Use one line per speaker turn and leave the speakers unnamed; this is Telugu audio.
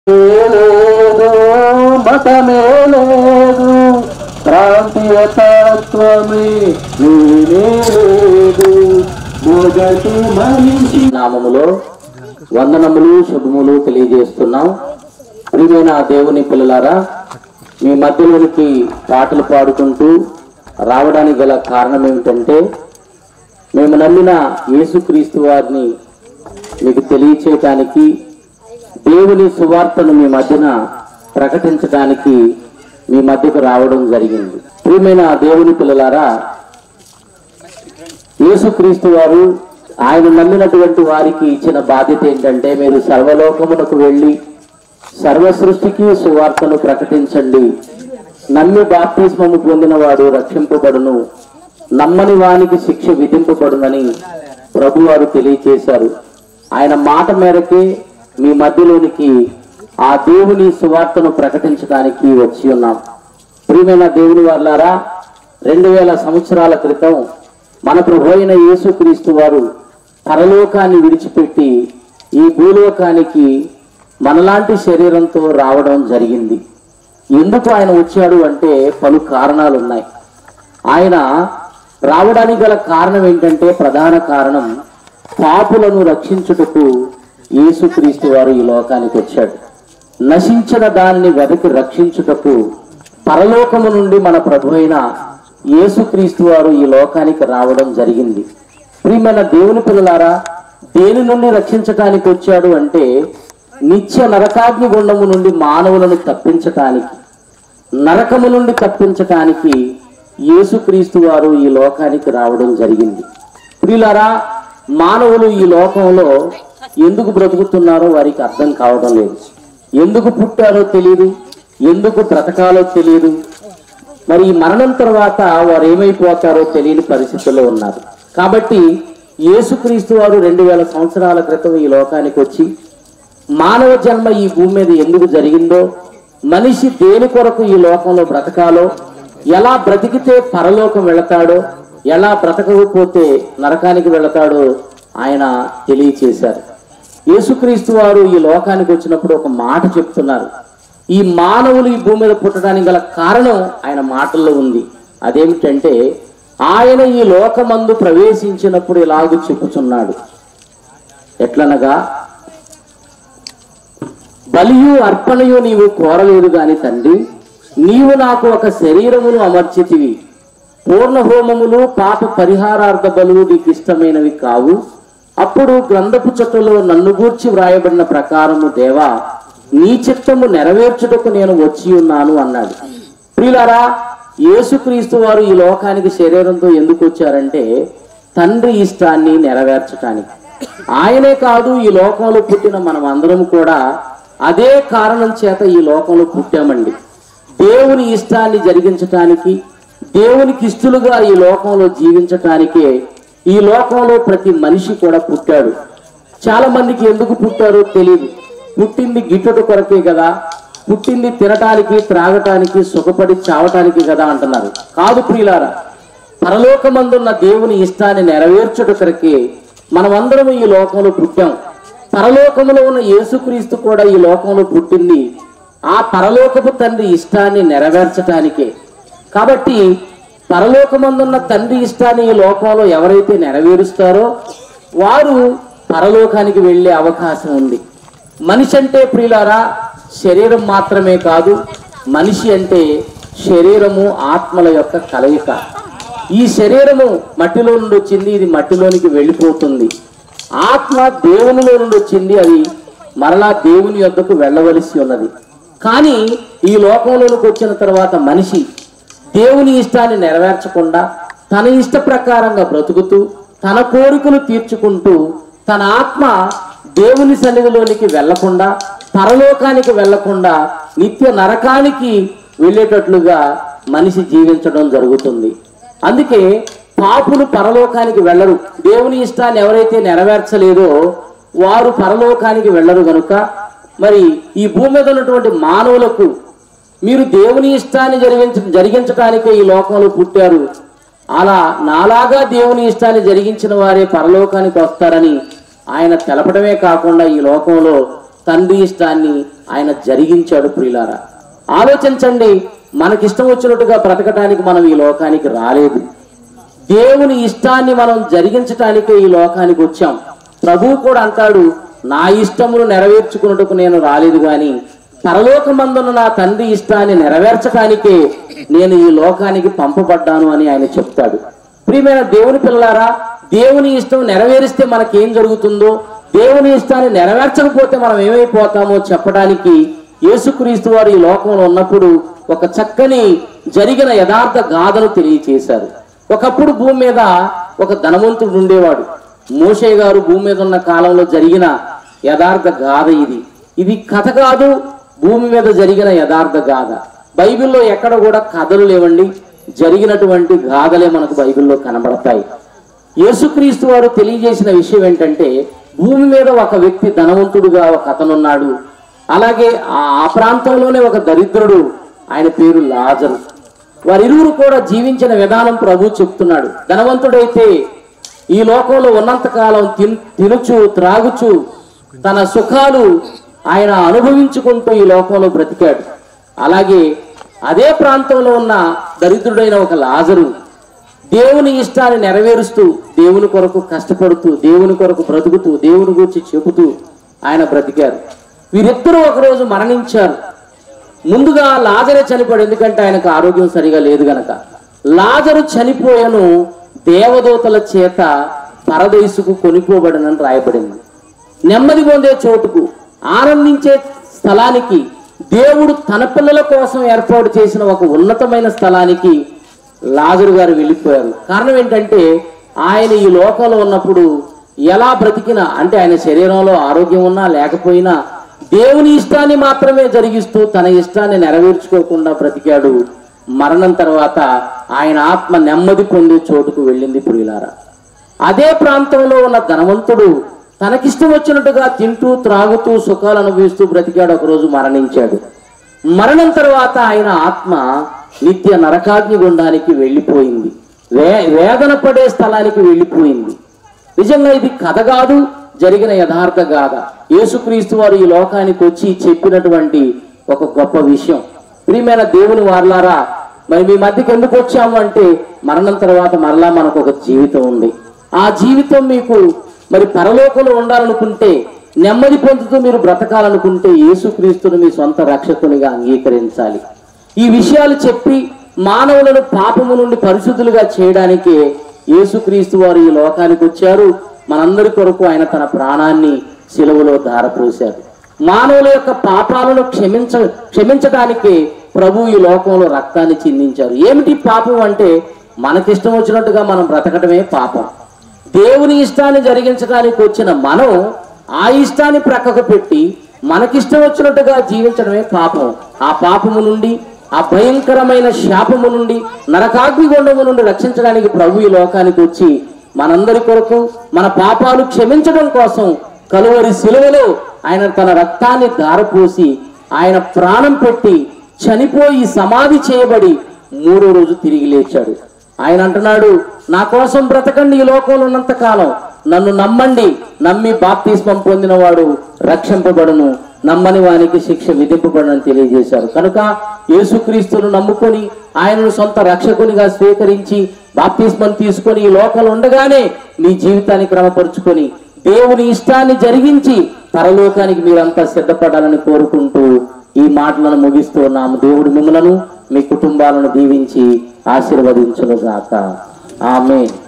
లేదు మతమే లేదు ప్రాంతీయ తత్వమే లేనే లేదు మొదటి మనిషి నామములో వందనములు శుభములు తెలియజేస్తున్నాం ప్రియమైన దేవుని పిల్లలారా మీ మధ్యలోనికి పాటలు పాడుకుంటూ రావడానికి గల కారణం ఏమిటంటే మేము నమ్మిన యేసుక్రీస్తు వారిని మీకు తెలియచేయటానికి దేవుని సువార్తను మీ మధ్యన ప్రకటించడానికి మీ మధ్యకు రావడం జరిగింది ప్రియమైన దేవుని పిల్లలారా యేసుక్రీస్తు వారు ఆయన నమ్మినటువంటి వారికి ఇచ్చిన బాధ్యత ఏంటంటే మీరు సర్వలోకమునకు వెళ్ళి సర్వ సృష్టికి సువార్తను ప్రకటించండి నమ్మి బాప్తిస్మము పొందిన వాడు రక్షింపబడును నమ్మని వానికి శిక్ష విధింపబడునని ప్రభు వారు తెలియచేశారు ఆయన మాట మేరకే మీ మధ్యలోనికి ఆ దేవుని సువార్తను ప్రకటించడానికి వచ్చి ఉన్నాం ప్రియమైన దేవుని వాళ్ళారా రెండు వేల సంవత్సరాల క్రితం మన ప్రభు అయిన యేసుక్రీస్తు వారు పరలోకాన్ని విడిచిపెట్టి ఈ భూలోకానికి మనలాంటి శరీరంతో రావడం జరిగింది ఎందుకు ఆయన వచ్చాడు అంటే పలు కారణాలు ఉన్నాయి ఆయన రావడానికి గల కారణం ఏంటంటే ప్రధాన కారణం పాపులను రక్షించుటకు యేసుక్రీస్తు వారు ఈ లోకానికి వచ్చాడు నశించిన దాన్ని వెదకి రక్షించుటకు పరలోకము నుండి మన ప్రభు అయిన యేసుక్రీస్తు వారు ఈ లోకానికి రావడం జరిగింది ప్రియమైన దేవుని పిల్లలారా దేని నుండి రక్షించటానికి వచ్చాడు అంటే నిత్య నరకాగ్ని గుండము నుండి మానవులను తప్పించటానికి నరకము నుండి తప్పించటానికి యేసుక్రీస్తు వారు ఈ లోకానికి రావడం జరిగింది ప్రియులారా మానవులు ఈ లోకంలో ఎందుకు బ్రతుకుతున్నారో వారికి అర్థం కావడం లేదు ఎందుకు పుట్టారో తెలియదు ఎందుకు బ్రతకాలో తెలియదు మరి ఈ మరణం తర్వాత వారు ఏమైపోతారో తెలియని పరిస్థితుల్లో ఉన్నారు కాబట్టి యేసుక్రీస్తు వారు రెండు వేల సంవత్సరాల క్రితం ఈ లోకానికి వచ్చి మానవ జన్మ ఈ భూమి మీద ఎందుకు జరిగిందో మనిషి దేని కొరకు ఈ లోకంలో బ్రతకాలో ఎలా బ్రతికితే పరలోకం వెళతాడో ఎలా బ్రతకకపోతే నరకానికి వెళతాడో ఆయన తెలియచేశారు యేసుక్రీస్తు వారు ఈ లోకానికి వచ్చినప్పుడు ఒక మాట చెప్తున్నారు ఈ మానవులు ఈ భూమి మీద పుట్టడానికి గల కారణం ఆయన మాటల్లో ఉంది అదేమిటంటే ఆయన ఈ లోకమందు ప్రవేశించినప్పుడు ఇలాగూ చెప్పుచున్నాడు ఎట్లనగా బలియు అర్పణయు నీవు కోరలేదు గాని తండ్రి నీవు నాకు ఒక శరీరమును అమర్చితివి పూర్ణ హోమములు పాప పరిహారార్థ బలులు నీకు ఇష్టమైనవి కావు అప్పుడు గ్రంథపు చుట్టలో నన్ను గూర్చి వ్రాయబడిన ప్రకారము దేవా నీ చిత్తము నెరవేర్చుటకు నేను వచ్చి ఉన్నాను అన్నాడు ప్రియులారా యేసుక్రీస్తు వారు ఈ లోకానికి శరీరంతో ఎందుకు వచ్చారంటే తండ్రి ఇష్టాన్ని నెరవేర్చటానికి ఆయనే కాదు ఈ లోకంలో పుట్టిన మనం అందరం కూడా అదే కారణం చేత ఈ లోకంలో పుట్టామండి దేవుని ఇష్టాన్ని జరిగించటానికి దేవునికి ఇష్టలుగా ఈ లోకంలో జీవించటానికే ఈ లోకంలో ప్రతి మనిషి కూడా పుట్టాడు చాలా మందికి ఎందుకు పుట్టారో తెలియదు పుట్టింది గిట్టుట కొరకే కదా పుట్టింది తినటానికి త్రాగటానికి సుఖపడి చావటానికి కదా అంటున్నారు కాదు ప్రియులారా పరలోకమందున్న దేవుని ఇష్టాన్ని నెరవేర్చుట కొరకే మనమందరం ఈ లోకంలో పుట్టాం పరలోకములో ఉన్న యేసుక్రీస్తు కూడా ఈ లోకంలో పుట్టింది ఆ పరలోకపు తండ్రి ఇష్టాన్ని నెరవేర్చటానికే కాబట్టి పరలోకమందున్న తండ్రి ఇష్టాన్ని ఈ లోకంలో ఎవరైతే నెరవేరుస్తారో వారు పరలోకానికి వెళ్ళే అవకాశం ఉంది మనిషి అంటే ప్రియులారా శరీరం మాత్రమే కాదు మనిషి అంటే శరీరము ఆత్మల యొక్క కలయిక ఈ శరీరము మట్టిలో నుండి వచ్చింది ఇది మట్టిలోనికి వెళ్ళిపోతుంది ఆత్మ దేవునిలో నుండి వచ్చింది అది మరలా దేవుని యొద్దకు వెళ్ళవలసి ఉన్నది కానీ ఈ లోకంలోనికి వచ్చిన తర్వాత మనిషి దేవుని ఇష్టాన్ని నెరవేర్చకుండా తన ఇష్ట ప్రకారంగా బ్రతుకుతూ తన కోరికలు తీర్చుకుంటూ తన ఆత్మ దేవుని సన్నిధిలోనికి వెళ్లకుండా పరలోకానికి వెళ్లకుండా నిత్య నరకానికి వెళ్ళేటట్లుగా మనిషి జీవించడం జరుగుతుంది అందుకే పాపులు పరలోకానికి వెళ్ళరు దేవుని ఇష్టాన్ని ఎవరైతే నెరవేర్చలేదో వారు పరలోకానికి వెళ్ళరు గనుక మరి ఈ భూమి మీద ఉన్నటువంటి మానవులకు మీరు దేవుని ఇష్టాన్ని జరిగించ జరిగించడానికే ఈ లోకంలో పుట్టారు అలా నాలాగా దేవుని ఇష్టాన్ని జరిగించిన వారే పరలోకానికి వస్తారని ఆయన తెలపడమే కాకుండా ఈ లోకంలో తండ్రి ఇష్టాన్ని ఆయన జరిగించాడు ప్రియులారా ఆలోచించండి మనకిష్టం వచ్చినట్టుగా బ్రతకటానికి మనం ఈ లోకానికి రాలేదు దేవుని ఇష్టాన్ని మనం జరిగించటానికే ఈ లోకానికి వచ్చాం ప్రభువు కూడా అంటాడు నా ఇష్టమును నెరవేర్చుకున్నట్టుకు నేను రాలేదు గాని పరలోకమందున నా తండ్రి ఇష్టాన్ని నెరవేర్చటానికే నేను ఈ లోకానికి పంపబడ్డాను అని ఆయన చెప్తాడు ప్రియమైన దేవుని పిల్లలారా దేవుని ఇష్టం నెరవేరిస్తే మనకేం జరుగుతుందో దేవుని ఇష్టాన్ని నెరవేర్చకపోతే మనం ఏమైపోతామో చెప్పడానికి యేసుక్రీస్తు వారు ఈ లోకంలో ఉన్నప్పుడు ఒక చక్కని జరిగిన యథార్థ గాథను తెలియచేశారు ఒకప్పుడు భూమి మీద ఒక ధనవంతుడు ఉండేవాడు మోషే గారు భూమి మీద ఉన్న కాలంలో జరిగిన యథార్థ గాథ ఇది ఇది కథ కాదు భూమి మీద జరిగిన యథార్థ గాథ బైబిల్లో ఎక్కడ కూడా కథలు లేవండి జరిగినటువంటి గాథలే మనకు బైబిల్లో కనబడతాయి యేసుక్రీస్తు వారు తెలియజేసిన విషయం ఏంటంటే భూమి మీద ఒక వ్యక్తి ధనవంతుడుగా ఒక అతనున్నాడు అలాగే ఆ ఆ ప్రాంతంలోనే ఒక దరిద్రుడు ఆయన పేరు లాజరు వారిరువురు కూడా జీవించిన విధానం ప్రభు చెప్తున్నాడు ధనవంతుడైతే ఈ లోకంలో ఉన్నంత కాలం తిన్ తినుచు త్రాగుచు తన సుఖాలు ఆయన అనుభవించుకుంటూ ఈ లోకంలో బ్రతికాడు అలాగే అదే ప్రాంతంలో ఉన్న దరిద్రుడైన ఒక లాజరు దేవుని ఇష్టాన్ని నెరవేరుస్తూ దేవుని కొరకు కష్టపడుతూ దేవుని కొరకు బ్రతుకుతూ దేవుని గురించి చెబుతూ ఆయన బ్రతికారు వీరిద్దరూ ఒకరోజు మరణించారు ముందుగా లాజరే చనిపోయాడు ఎందుకంటే ఆయనకు ఆరోగ్యం సరిగా లేదు గనక లాజరు చనిపోయను దేవదూతల చేత పరదేశుకు కొనిపోబడనని రాయబడింది నెమ్మది పొందే చోటుకు ఆనందించే స్థలానికి దేవుడు తన పిల్లల కోసం ఏర్పాటు చేసిన ఒక ఉన్నతమైన స్థలానికి లాజరు గారు వెళ్ళిపోయారు కారణం ఏంటంటే ఆయన ఈ లోకంలో ఉన్నప్పుడు ఎలా బ్రతికినా అంటే ఆయన శరీరంలో ఆరోగ్యం ఉన్నా లేకపోయినా దేవుని ఇష్టాన్ని మాత్రమే జరిగిస్తూ తన ఇష్టాన్ని నెరవేర్చుకోకుండా బ్రతికాడు మరణం తర్వాత ఆయన ఆత్మ నెమ్మది పొందే చోటుకు వెళ్ళింది ప్రియులారా అదే ప్రాంతంలో ఉన్న ధనవంతుడు తనకిష్టం వచ్చినట్టుగా తింటూ త్రాగుతూ సుఖాలు అనుభవిస్తూ బ్రతికాడు ఒకరోజు మరణించాడు మరణం తర్వాత ఆయన ఆత్మ నిత్య నరకాగ్ని గుండానికి వెళ్ళిపోయింది వే వేదన పడే స్థలానికి వెళ్ళిపోయింది నిజంగా ఇది కథ కాదు జరిగిన యథార్థ గాథ యేసుక్రీస్తు వారు ఈ లోకానికి వచ్చి చెప్పినటువంటి ఒక గొప్ప విషయం ప్రియమైన దేవుని వార్లారా మరి మీ మధ్యకి ఎందుకు వచ్చాము అంటే మరణం తర్వాత మరలా మనకు ఒక జీవితం ఉంది ఆ జీవితం మీకు మరి పరలోకంలో ఉండాలనుకుంటే నెమ్మది పొందుతూ మీరు బ్రతకాలనుకుంటే యేసుక్రీస్తుని మీ సొంత రక్షకునిగా అంగీకరించాలి ఈ విషయాలు చెప్పి మానవులను పాపము నుండి పరిశుద్ధులుగా చేయడానికే యేసుక్రీస్తు వారు ఈ లోకానికి వచ్చారు మనందరి కొరకు ఆయన తన ప్రాణాన్ని సిలువలో ధారపోశారు మానవుల యొక్క పాపాలను క్షమించ క్షమించడానికే ప్రభు ఈ లోకంలో రక్తాన్ని చిందించారు ఏమిటి పాపం అంటే మనకిష్టం వచ్చినట్టుగా మనం బ్రతకడమే పాపం దేవుని ఇష్టాన్ని జరిగించడానికి వచ్చిన మనం ఆ ఇష్టాన్ని ప్రక్కకు పెట్టి మనకిష్టం వచ్చినట్టుగా జీవించడమే పాపం ఆ పాపము నుండి ఆ భయంకరమైన శాపము నుండి నరకాగ్ని గుండము నుండి రక్షించడానికి ప్రభు ఈ లోకానికి వచ్చి మనందరి కొరకు మన పాపాలు క్షమించడం కోసం కలువరి సిలువలో ఆయన తన రక్తాన్ని ధారపోసి ఆయన ప్రాణం పెట్టి చనిపోయి సమాధి చేయబడి మూడో రోజు తిరిగి లేచాడు ఆయన అంటున్నాడు నా కోసం బ్రతకండి ఈ లోకంలో ఉన్నంత కాలం నన్ను నమ్మండి నమ్మి బాప్తిస్మం పొందినవాడు రక్షింపబడును నమ్మని వానికి శిక్ష విధింపబడని తెలియజేశారు కనుక యేసుక్రీస్తును నమ్ముకొని ఆయనను సొంత రక్షకునిగా స్వీకరించి బాప్తిస్మం తీసుకొని ఈ లోకంలో ఉండగానే మీ జీవితాన్ని క్రమపరుచుకొని దేవుని ఇష్టాన్ని జరిగించి పరలోకానికి మీరంతా సిద్ధపడాలని కోరుకుంటూ ఈ మాటలను ముగిస్తూ ఉన్నాము దేవుడు మిమ్మలను మీ కుటుంబాలను దీవించి ఆశీర్వదించును గాక ఆమె